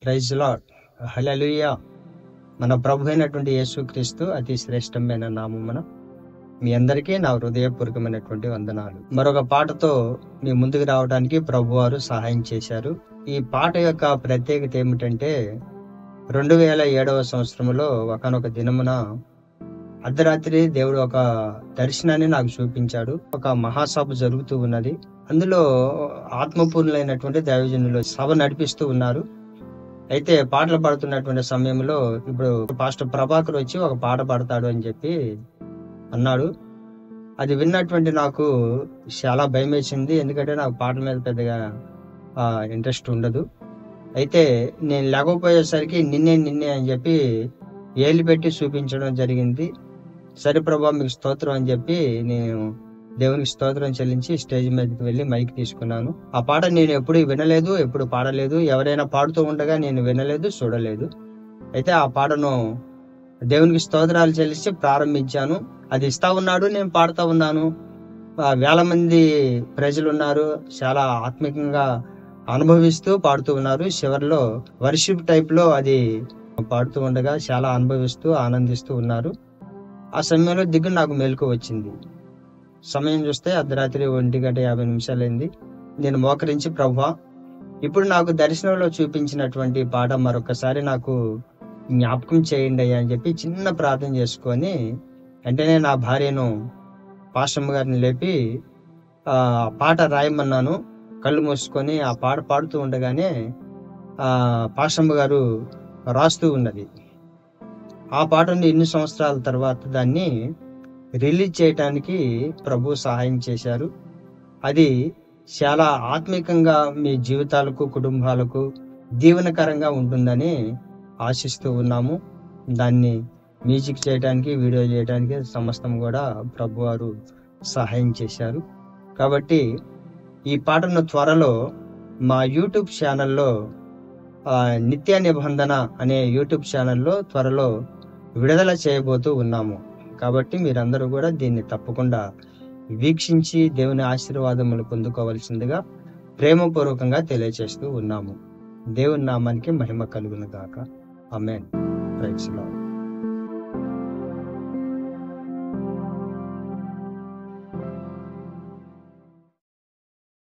praise lord హలలుయా మన ప్రభు అయినటువంటి యేసుక్రీస్తు అతి శ్రేష్టమైన నామమున మీ అందరికీ నా హృదయపూర్వకమైనటువంటి వందనాలు మరొక పాటతో మీ ముందుకు రావడానికి ప్రభువారు సహాయం చేశారు ఈ పాట యొక్క ప్రత్యేకత ఏమిటంటే రెండు వేల ఏడవ సంవత్సరంలో ఒకనొక దినమున అర్ధరాత్రి దేవుడు ఒక దర్శనాన్ని నాకు చూపించాడు ఒక మహాసభ జరుగుతూ ఉన్నది అందులో ఆత్మపూర్ణులైనటువంటి దైవజనులు సభ నడిపిస్తూ ఉన్నారు అయితే పాటలు పాడుతున్నటువంటి సమయంలో ఇప్పుడు పాస్టర్ ప్రభాకర్ వచ్చి ఒక పాట పాడతాడు అని చెప్పి అన్నాడు అది విన్నటువంటి నాకు చాలా భయం వేసింది ఎందుకంటే నాకు పాటల మీద పెద్దగా ఇంట్రెస్ట్ ఉండదు అయితే నేను లేకపోయేసరికి నిన్నే నిన్నే అని చెప్పి ఏలు పెట్టి చూపించడం జరిగింది సరే ప్రభా మీకు స్తోత్రం అని చెప్పి నేను దేవునికి స్తోత్రం చెల్లించి స్టేజ్ మీదకి వెళ్ళి మైక్ తీసుకున్నాను ఆ పాట నేను ఎప్పుడు వినలేదు ఎప్పుడు పాడలేదు ఎవరైనా పాడుతూ ఉండగా నేను వినలేదు చూడలేదు అయితే ఆ పాటను దేవునికి స్తోత్రాలు చెల్లించి ప్రారంభించాను అది ఇస్తా ఉన్నాడు నేను పాడుతూ ఉన్నాను ఆ వేల మంది ప్రజలు ఉన్నారు చాలా ఆత్మికంగా అనుభవిస్తూ పాడుతూ ఉన్నారు చివరిలో వర్షిప్ టైప్ లో అది పాడుతూ ఉండగా చాలా అనుభవిస్తూ ఆనందిస్తూ ఉన్నారు ఆ సమయంలో దిగ్గు నాకు మెలకు వచ్చింది సమయం చూస్తే అర్ధరాత్రి ఒంటి గంట యాభై నిమిషాలైంది నేను మోకరించి ప్రభా ఇప్పుడు నాకు దర్శనంలో చూపించినటువంటి పాట మరొకసారి నాకు జ్ఞాపకం చేయండి అయ్యా అని చెప్పి చిన్న ప్రార్థన చేసుకొని వెంటనే నా భార్యను పాశమ్మ గారిని లేపి ఆ పాట రాయమన్నాను కళ్ళు మూసుకొని ఆ పాట పాడుతూ ఉండగానే ఆ పాశమ్మ గారు రాస్తూ ఉన్నది ఆ పాటను ఎన్ని సంవత్సరాల తర్వాత దాన్ని రిలీజ్ చేయటానికి ప్రభు సహాయం చేశారు అది చాలా ఆత్మికంగా మీ జీవితాలకు కుటుంబాలకు దీవెనకరంగా ఉంటుందని ఆశిస్తూ ఉన్నాము దాన్ని మ్యూజిక్ చేయడానికి వీడియో చేయడానికి సమస్తం కూడా ప్రభు వారు సహాయం చేశారు కాబట్టి ఈ పాటను త్వరలో మా యూట్యూబ్ ఛానల్లో నిత్య నిబంధన అనే యూట్యూబ్ ఛానల్లో త్వరలో విడుదల చేయబోతూ ఉన్నాము కాబట్టి మీరందరూ కూడా దీన్ని తప్పకుండా వీక్షించి దేవుని ఆశీర్వాదములు పొందుకోవలసిందిగా ప్రేమపూర్వకంగా తెలియజేస్తూ ఉన్నాము దేవుని నామానికి మహిమ కలుగును గాక అమెన్ ప్రైక్స్ లార్డ్